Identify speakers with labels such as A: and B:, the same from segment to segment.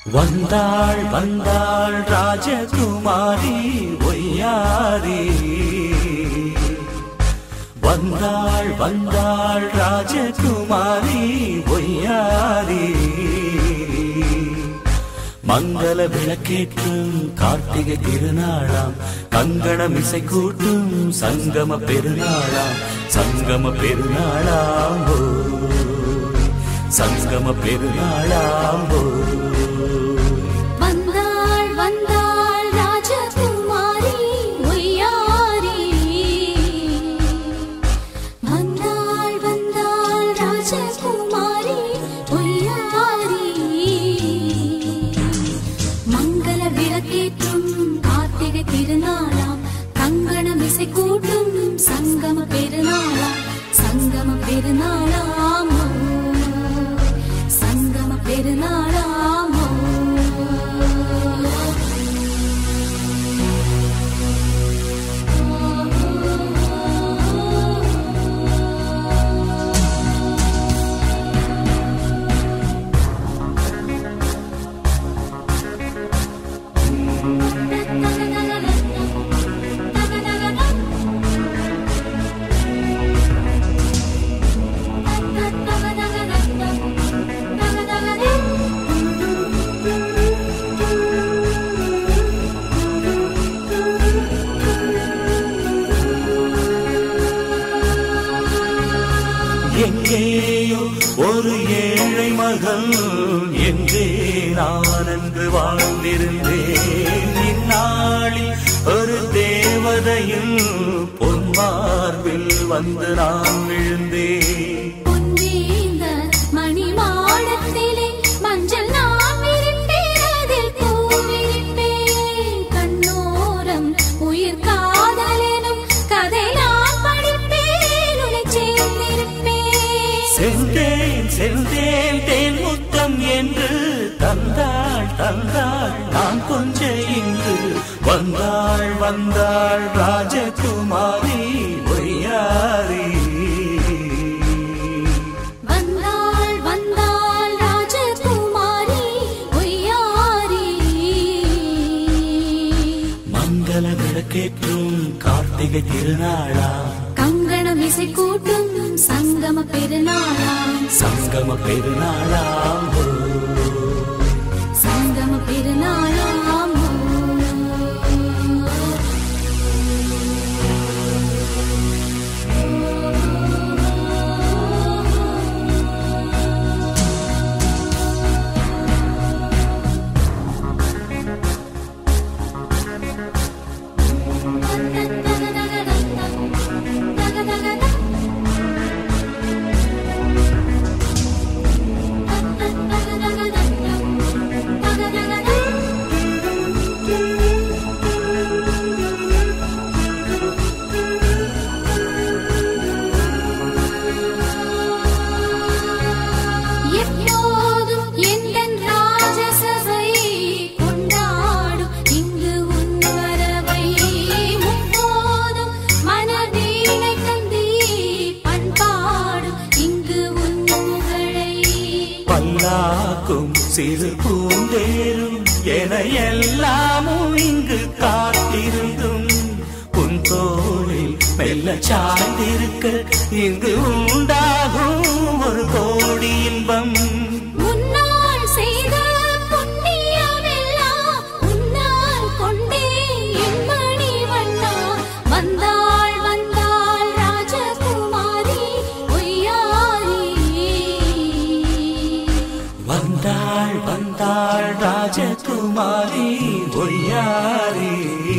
A: வந்தாள் வந்தாள் ராஜகுமாரி ஒய்யாரி வந்தாள் வந்தாள் ராஜகுமாரி ஒய்யாரி மங்கள விளக்கேற்றும் கார்த்திகை திருநாளாம் கங்கணம் இசை கூட்டும் சங்கம பெருநாளாம் சங்கம பெருநாளாம் ஓ சங்கம பெருநாளாம் ஓ
B: வந்தாள் வந்தாள் ராஜகுமாரி ஒய்யாரி வந்தாள் வந்தாள் ராஜகுமாரி ஒய்யாரி மங்கள விளக்கேற்றும் கார்த்திகை திருநாளாம் கங்கணம் இசை கூட்டும் சங்கம பெருநாளாம் சங்கம பெருநாளாம் ஓ. சங்கம பெருநாளாம் ஓ.
A: எங்கேயோ ஒரு ஏழை மகள் எங்கே நான் அன்று வாழ்ந்திருந்தேன் இந்நாளில் ஒரு தேவதையில் பொன்மார்பில் வந்து நான் விழுந்தேன்
B: பொன்வேந்த மணிமாடத்திலே மஞ்சள் நான் விரிப்பேன், அதில் பூ விரிப்பேன். கண்ணோரம் உயிர் காதலெனும் கதை நான் படிப்பேன், உன்னைச் சேர்ந்திருப்பேன்.
A: சென்றேன் சென்றேன் தேன் முத்தம் என்று தந்தாள் தந்தாள் நான் கொஞ்ச இங்கு வந்தாள் வந்தாள் ராஜகுமாரி ஒய்யாரி
B: வந்தாள் வந்தாள் ராஜகுமாரி ஒய்யாரி
A: மங்கள விளக்கேற்றும் கார்த்திகை திருநாளா
B: கங்கணம் இசை கூட்டும் சங்கம பெருநாளாம்
A: சங்கம பெருநாளாம் ஓ.
B: சங்கம பெருநாளாம் ஓ. எப்போதும் எந்தன் ராஜசபை கொண்டாடும் இங்கு உன் வரவை முப்போதும் மனதீனை தந்தி பண்பாடும் இங்கு உன் புகழை
A: பல்லாக்கும் சிறு பூந்தேரும் என எல்லாமும் இங்கு காத்திருந்தும் உன் தோளில் மெல்ல சாய்ந்திருக்க இங்கு உண்டாகும் ஒரு கோடி இன்பம்
B: முன்னால் செய்த புண்ணியமெல்லாம் உன்னால் கொண்டே என் மணி வண்ணா வந்தாள் வந்தாள் ராஜகுமாரி ஒய்யாரி
A: வந்தாள் வந்தாள் ராஜகுமாரி ஒய்யாரி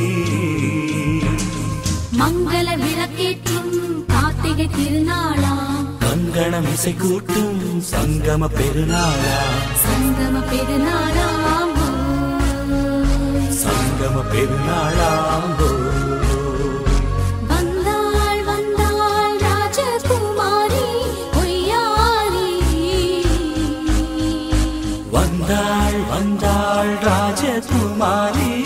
B: மங்கள விளக்கேற்றும் கார்த்திகை திருநாளாம்
A: கங்கணம் இசை கூட்டும் சங்கம பெருநாளா
B: சங்கம பெருநாளாம் ஓ.
A: சங்கம பெருநாளாம் ஓ.
B: வந்தாள் வந்தாள் ராஜகுமாரி ஒய்யாரி
A: வந்தாள் வந்தாள் ராஜகுமாரி